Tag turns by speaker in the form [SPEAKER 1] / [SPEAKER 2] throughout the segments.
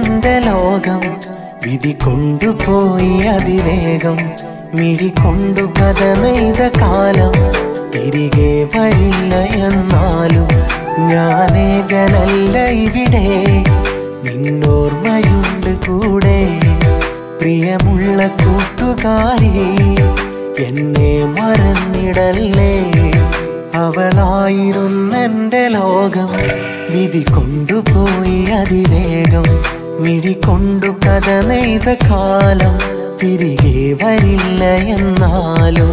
[SPEAKER 1] അറിയുന്നെന്റെ ലോകം വിധി കൊണ്ടുപോയി അതിവേഗം മിഴി കൊണ്ടു കഥ നെയ്ത കാലം തിരികെ വരില്ല എന്നാലും ഞാനേകനല്ല ഇവിടെ നിന്നോർമ്മയുണ്ട് കൂടെ പ്രിയമുള്ള കൂട്ടുകാരി എന്നെ മറന്നിടല്ലേ അവളായിരുന്നെന്റെ ലോകം വിധി കൊണ്ടുപോയി അതിവേഗം മിഴി കൊണ്ടു കഥ നെയ്ത കാലം തിരികെ വരില്ല എന്നാലും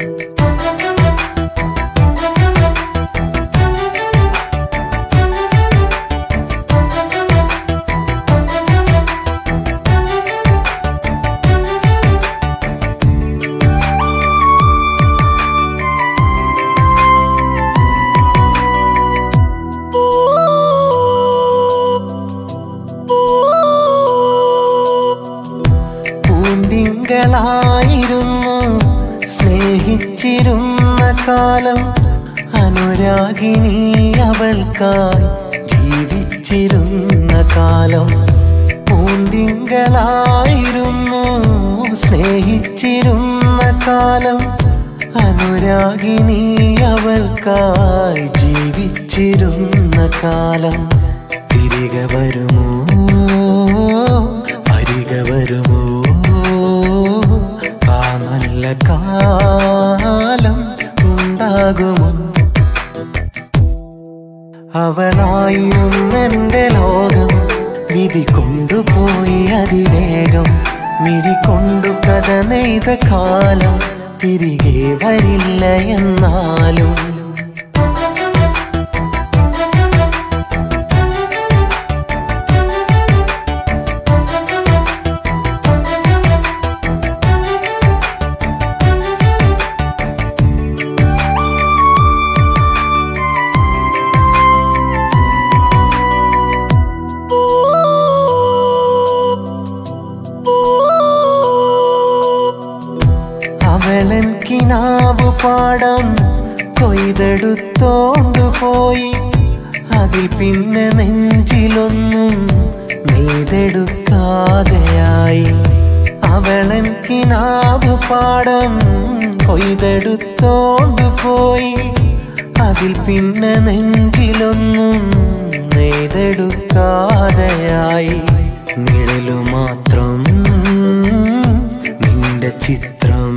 [SPEAKER 1] പൂന്തിങ്കളായിരുന്നു സ്നേഹിച്ചിരുന്ന കാലം അനുരാഗിണി അവൾക്കായി ജീവിച്ചിരുന്ന കാലം പൂന്തിങ്കളായിരുന്നു സ്നേഹിച്ചിരുന്ന കാലം അനുരാഗിണി അവൾക്കായി ജീവിച്ചിരുന്ന കാലം തിരികെ വരുമോ അരികെ വരുമോ ആ നല്ല കാലം ഉണ്ടാകുമോ അവളായിരുന്നെന്റെ ലോകം വിധി കൊണ്ടുപോയി അതിവേഗം മിഴി കൊണ്ടു കഥ നെയ്ത കാലം തിരികെ വരില്ല എന്നാലും അവളൻ കിനാവ് പാടം കൊയ്തെടുത്തോണ്ടു പോയി അതിൽ പിന്നെ നെഞ്ചിലൊന്നും നെയ്തെടുക്കാതെയായി അവളൻ കിനാവ് പാടം കൊയ്തെടുത്തോണ്ടു പോയി അതിൽ പിന്നെ നെഞ്ചിലൊന്നും നെയ്തെടുക്കാതെയായി നിഴലു മാത്രം നിന്റെ ചിത്രം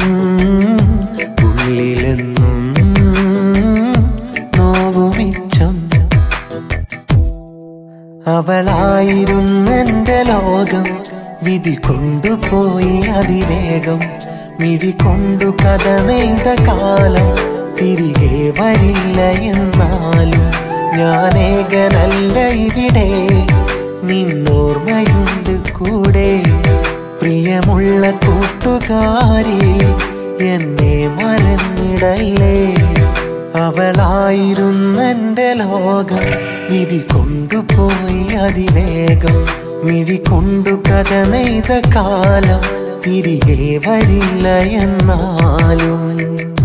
[SPEAKER 1] ഉള്ളിലെന്നും നോവുമിച്ചം അവളായിരുന്നെന്റെ ലോകം വിധി കൊണ്ടുപോയി അതിവേഗം മിഴി കൊണ്ടു കഥ നെയ്ത കാലം തിരികെ വരില്ല എന്നാലും ഞാനേകനല്ല ഇവിടെ നിന്നോർമ്മയുണ്ട് കൂടെ പ്രിയമുള്ള കൂട്ടുകാരി എന്നെ മറന്നിടല്ലേ അവളായിരുന്നെന്റെ ലോകം വിധി കൊണ്ടുപോയി അതിവേഗം മിഴി കൊണ്ടു കഥ നെയ്ത കാലം തിരികെ വരില്ല എന്നാലും